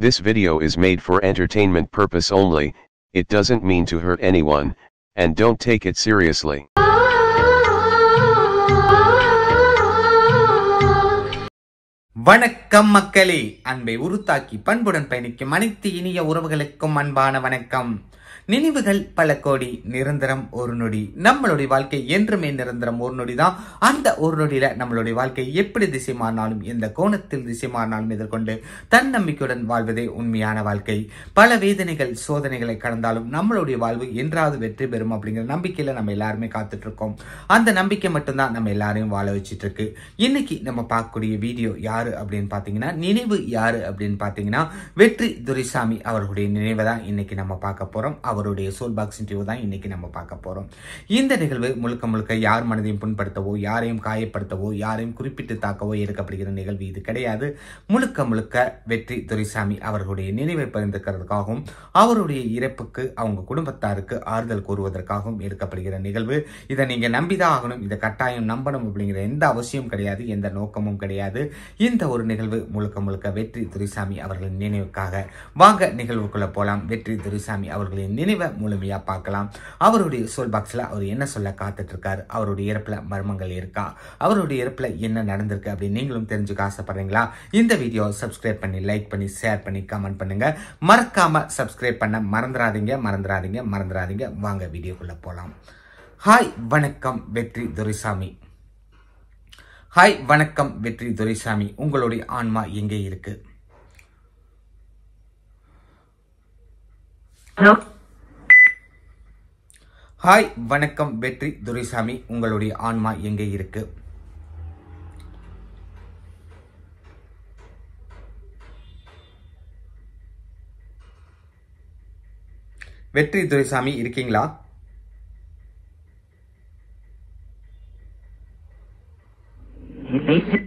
This video is made for entertainment purpose only, it doesn't mean to hurt anyone, and don't take it seriously. வணக்கம் மக்களே அன்பை உருத்தாக்கி பண்புடன் பயணிக்கும் அனைத்து இனிய உறவுகளுக்கும் அன்பான வணக்கம் நினைவுகள் பல கோடி நிரந்தரம் ஒரு நொடி நம்மளுடைய வாழ்க்கை என்றுமே நிரந்தரம் ஒரு நொடி தான் அந்த ஒரு நொடியில நம்மளுடைய வாழ்க்கை எப்படி திசை மாறினாலும் எந்த கோணத்தில் திசை மாறினாலும் எதிர்கொண்டு தன்னம்பிக்கையுடன் வாழ்வதே உண்மையான வாழ்க்கை பல வேதனைகள் சோதனைகளை கடந்தாலும் நம்மளுடைய வாழ்வு என்றாவது வெற்றி பெறும் அப்படிங்கிற நம்பிக்கையில நம்ம எல்லாருமே காத்துட்டு இருக்கோம் அந்த நம்பிக்கை மட்டும்தான் நம்ம எல்லாரையும் வாழ வச்சிட்டு இருக்கு இன்னைக்கு நம்ம பார்க்கக்கூடிய வீடியோ யாரு அப்படின்னு பாத்தீங்கன்னா நினைவு யாரு அப்படின்னு பாத்தீங்கன்னா வெற்றி துரைசாமி அவர்களுடைய நினைவை தான் இன்னைக்கு நம்ம பார்க்க போறோம் அவருடைய சோல் பாக்ஸ் இன்டர்வியூ தான் இன்னைக்கு நம்ம பார்க்க போறோம் இந்த நிகழ்வு முழுக்க முழுக்க யார் மனதையும் புண்படுத்தவோ யாரையும் காயப்படுத்தவோ யாரையும் குறிப்பிட்டு தாக்கவோ எடுக்கப்படுகிற நிகழ்வு இது கிடையாது முழுக்க முழுக்க வெற்றி துரைசாமி அவர்களுடைய நினைவை பகிர்ந்துக்கிறதுக்காகவும் அவருடைய இறப்புக்கு அவங்க குடும்பத்தாருக்கு ஆறுதல் கூறுவதற்காகவும் எடுக்கப்படுகிற நிகழ்வு இதை நீங்க நம்பிதான் ஆகணும் இதை கட்டாயம் நம்பணும் அப்படிங்கிற எந்த அவசியம் கிடையாது எந்த நோக்கமும் கிடையாது இந்த ஒரு நிகழ்வு முழுக்க முழுக்க வெற்றி துரைசாமி அவர்களின் நினைவுக்காக வாங்க நிகழ்வுக்குள்ள போலாம் வெற்றி துரைசாமி அவர்களின் நினைவை முழுமையா பார்க்கலாம் அவருடைய சோல் பாக்ஸ்ல அவர் என்ன சொல்ல காத்துட்டு இருக்காரு அவருடைய இறப்புல மர்மங்கள் இருக்கா அவருடைய இறப்புல என்ன நடந்திருக்கு அப்படின்னு நீங்களும் தெரிஞ்சுக்க ஆசைப்படுறீங்களா இந்த வீடியோ சப்ஸ்கிரைப் பண்ணி லைக் பண்ணி ஷேர் பண்ணி கமெண்ட் பண்ணுங்க மறக்காம சப்ஸ்கிரைப் பண்ண மறந்துடாதீங்க மறந்துடாதீங்க மறந்துடாதீங்க வாங்க வீடியோக்குள்ள போலாம் ஹாய் வணக்கம் வெற்றி துரைசாமி ஹாய் வணக்கம் வெற்றி துரைசாமி உங்களுடைய ஆன்மா எங்கே இருக்கு Hello? ஹாய் வணக்கம் வெற்றி துரைசாமி உங்களுடைய ஆன்மா எங்கே இருக்கு வெற்றி துரைசாமி இருக்கீங்களா Basic.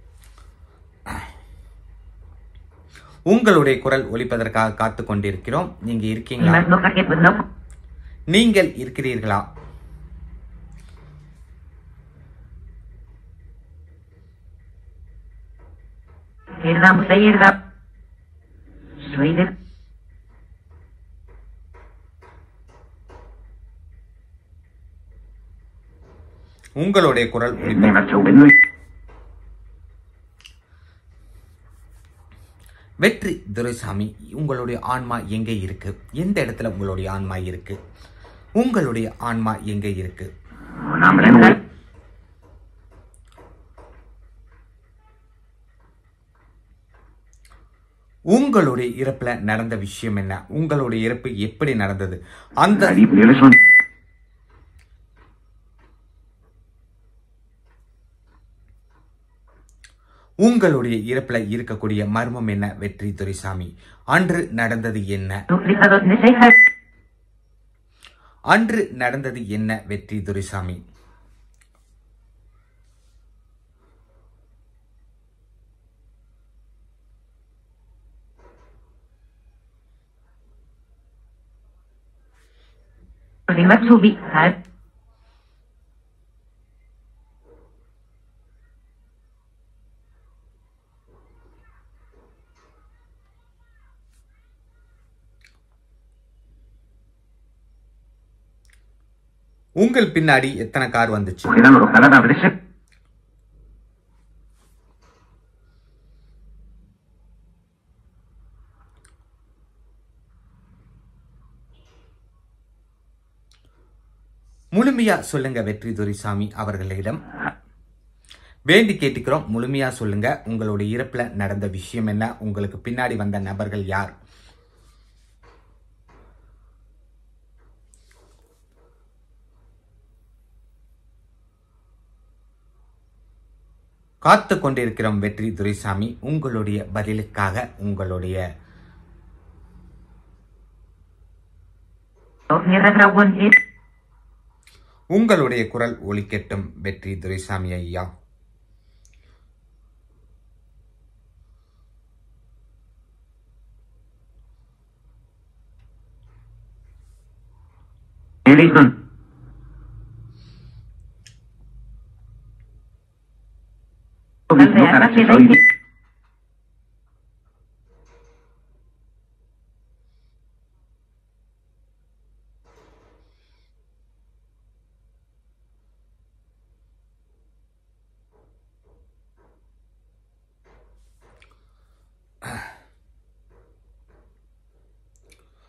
உங்களுடைய குரல் ஒலிப்பதற்காக காத்து கொண்டிருக்கிறோம் நீங்க இருக்கீங்களா No packet with no. நீங்கள் இருக்கிறீர்களா Irda Musayirda. Sweden. உங்களுடைய குரல் ஒலிப்பது Never to win. வெற்றி துரைசாமி உங்களுடைய ஆன்மா எங்கே இருக்கு எந்த இடத்துல உங்களுடைய ஆன்மா இருக்கு உங்களுடைய ஆன்மா எங்கே இருக்கு Namren. உங்களுடைய இறப்புல நடந்த விஷயம் என்ன உங்களுடைய இறப்பு எப்படி நடந்தது அந்த Deep nearly one. உங்களுடைய இறப்புல இருக்கக்கூடிய மர்மம் என்ன வெற்றி துரைசாமி அன்று நடந்தது என்ன Duplicados Nisei. அன்று நடந்தது என்ன வெற்றி துரைசாமி Rimatsubi. Had. உங்கள் பின்னாடி எத்தனை கார் வந்துச்சு Cuidado, Canada, British. முழுமையா சொல்லுங்க வெற்றி துரைசாமி அவர்களிடம் வேண்டி கேட்டுக்கிறோம் முழுமையா சொல்லுங்க உங்களுடைய இறப்புல நடந்த விஷயம் என்ன உங்களுக்கு பின்னாடி வந்த நபர்கள் யார் காத்து கொண்டிருக்கிறோம் வெற்றி துரைசாமி உங்களுடைய பதிலுக்காக உங்களுடைய Near one eight. உங்களுடைய குரல் ஒலிக்கட்டும் வெற்றி துரைசாமி ஐயா Edison.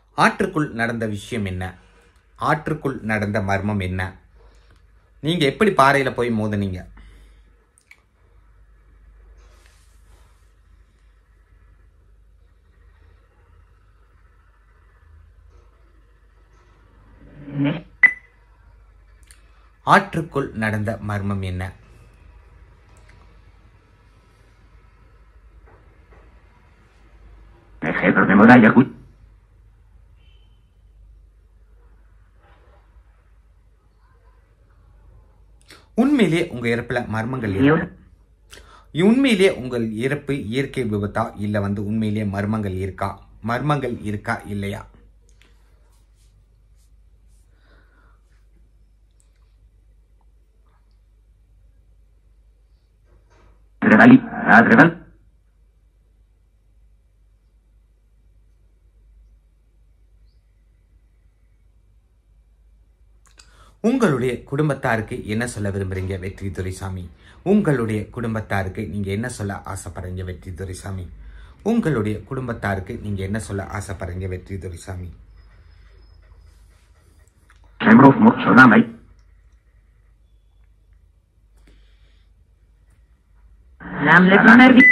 ஆற்றுக்குள் நடந்த விஷயம் என்ன ஆற்றுக்குள் நடந்த மர்மம் என்ன நீங்க எப்படி பாறையில போய் மோதுனீங்க ஆற்றுக்குள் நடந்த மர்மம் என்ன Ejemplo de muralla gut. உண்மையிலேயே உங்க இறப்புல மர்மங்கள் இருக்கு உண்மையிலேயே உங்கள் இறப்பு இயற்கை விபத்தா இல்ல வந்து உண்மையிலேயே மர்மங்கள் இருக்கா மர்மங்கள் இருக்கா இல்லையா Adreval. Adreval. உங்களுடைய குடும்பத்தாருக்கு என்ன சொல்ல விரும்புறீங்க வெற்றி துரைசாமி உங்களுடைய குடும்பத்தாருக்கு நீங்க என்ன சொல்ல ஆசைப்படுறீங்க வெற்றி துரைசாமி உங்களுடைய குடும்பத்தாருக்கு நீங்க என்ன சொல்ல ஆசைப்படுறீங்க வெற்றி Duraisamy Remruf Murchonamai. Namlet Nervi.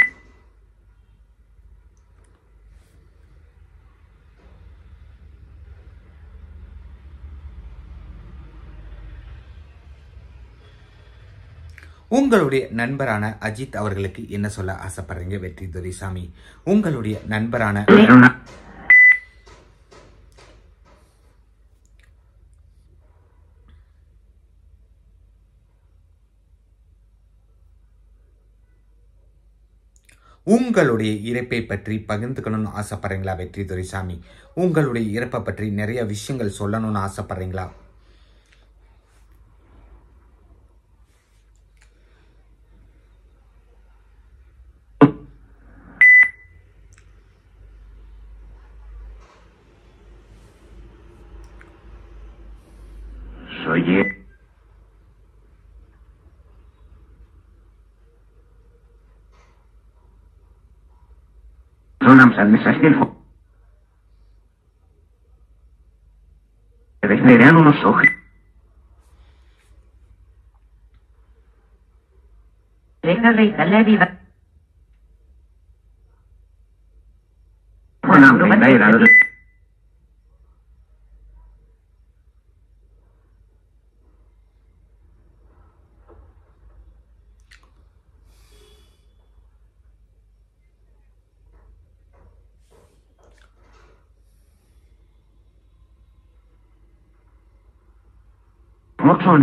உங்களுடைய நண்பரான அஜித் அவர்களுக்கு என்ன சொல்ல ஆசைப்படுறீங்க வெற்றி துரைசாமி உங்களுடைய நண்பரான Verona. உங்களுடைய இறப்பை பற்றி பகிர்ந்துக்கணும்னு ஆசைப்படுறீங்களா வெற்றி துரைசாமி உங்களுடைய இறப்பை பற்றி நிறைய விஷயங்கள் சொல்லணும்னு ஆசைப்படுறீங்களா Soy él. Sonam San Mesastilfo. Se desnerean unos ojos. Venga, rey, dale viva. Bueno, me era lo de... Mochon.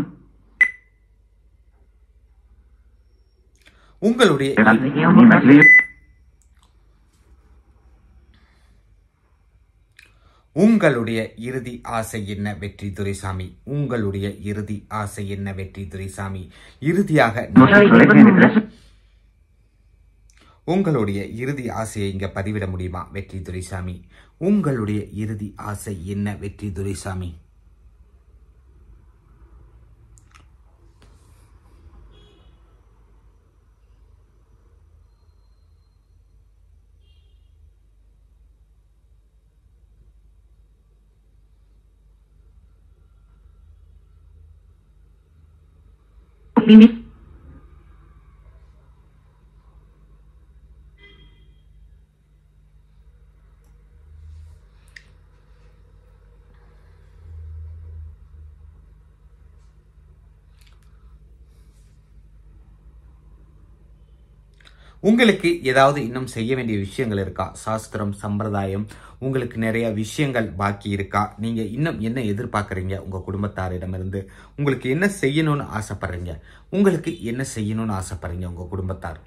உங்களுடைய Ni más lío. உங்களுடைய இறுதி ஆசை என்ன வெற்றி துரைசாமி உங்களுடைய இறுதி ஆசை என்ன வெற்றி துரைசாமி இறுதியாக No se florece en el brazo. உங்களுடைய இறுதி ஆசையை இங்க பதிவிட முடியுமா வெற்றி துரைசாமி உங்களுடைய இறுதி ஆசை என்ன வெற்றி துரைசாமி Limis. உங்களுக்கு ஏதாவது இன்னும் செய்ய வேண்டிய விஷயங்கள் இருக்கா சாஸ்திரம் சம்பிரதாயம் உங்களுக்கு நிறைய விஷயங்கள் பாக்கி இருக்கா நீங்க இன்னும் என்ன எதிர்பார்க்கறீங்க உங்க குடும்பத்தாரிடமிருந்து உங்களுக்கு என்ன செய்யணும்னு ஆசைப்படுறீங்க உங்களுக்கு என்ன செய்யணும்னு ஆசைப்படுறீங்க உங்க குடும்பத்தார்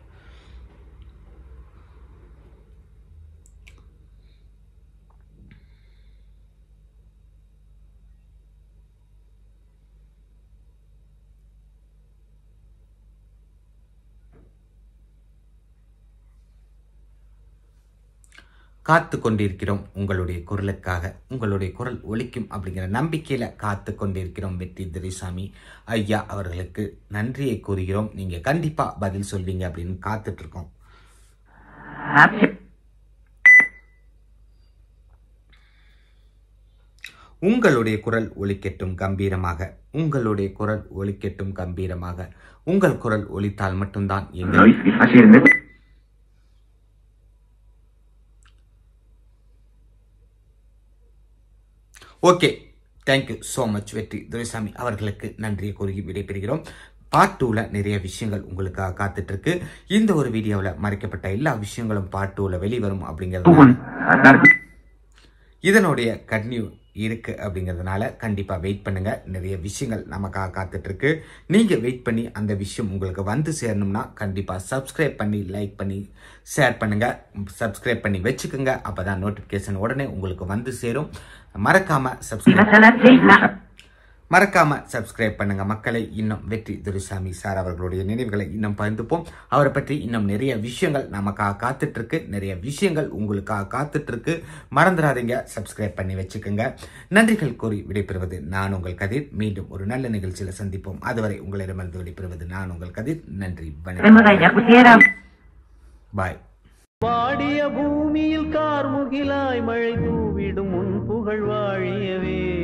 காத்து கொண்டிருக்கிறோம் உங்களுடைய குரலுக்காக உங்களுடைய குரல் ஒலிக்கும் அப்படிங்கிற நம்பிக்கையில காத்து கொண்டிருக்கிறோம் வெற்றி துரைசாமி ஐயா அவர்களுக்கு நன்றியை கூறுகிறோம் நீங்க கண்டிப்பா பதில் சொல்வீங்க அப்படின்னு காத்துட்டு இருக்கோம் Hace. உங்களுடைய குரல் ஒலிக்கட்டும் கம்பீரமாக உங்களுடைய குரல் ஒலிக்கட்டும் கம்பீரமாக உங்கள் குரல் ஒலித்தால் மட்டும்தான் எங்கள் Noi si facendo. Okay thank you so much Vetri Duraisamy அவர்களுக்கு நன்றியை கூறி விடைபெறுகிறோம் பார்ட் டூவில் நிறைய விஷயங்கள் உங்களுக்காக காத்துட்டு இருக்கு இந்த ஒரு வீடியோவில் மறைக்கப்பட்ட எல்லா விஷயங்களும் பார்ட் டூவில் வெளிவரும் அப்படிங்கிறது Un. A dar. இதனுடைய கன்டினியூ இருக்கு அப்படிங்கிறதுனால கண்டிப்பா வெயிட் பண்ணுங்க நிறைய விஷயங்கள் நமக்காக காத்துட்டு இருக்கு நீங்க வெயிட் பண்ணி அந்த விஷயம் உங்களுக்கு வந்து சேரணும்னா கண்டிப்பா சப்ஸ்கிரைப் பண்ணி லைக் பண்ணி ஷேர் பண்ணுங்க சப்ஸ்கிரைப் பண்ணி வச்சுக்கோங்க அப்பதான் நோட்டிபிகேஷன் உடனே உங்களுக்கு வந்து சேரும் மறக்காம சப்ஸ்கிரைப் Viva la Zella. மறக்காம சப்ஸ்கிரைப் பண்ணுங்க மக்களை இன்னும் வெற்றி துரைசாமி சார் அவர்களுடைய நினைவுகளை இன்னும் பகிர்ந்துப்போம் அவரை பற்றி இன்னும் நிறைய விஷயங்கள் நமக்காக காத்துட்டு இருக்கு நிறைய விஷயங்கள் உங்களுக்காக காத்துட்டு இருக்கு மறந்துடாதீங்க சப்ஸ்கிரைப் பண்ணி வச்சுக்கோங்க நன்றிகள் கூறி விடைபெறுவது நான் உங்கள் கதிர் மீண்டும் ஒரு நல்ல நிகழ்ச்சியில சந்திப்போம் அதுவரை உங்களிடமிருந்து விடைபெறுவது நான் உங்கள் கதிர் நன்றி Remora வணக்கம் ya pusiera. பாய் வாடிய பூமியில் கார்முகிலாய் மழை தூவிடும் உன் புகழ் வாழியவே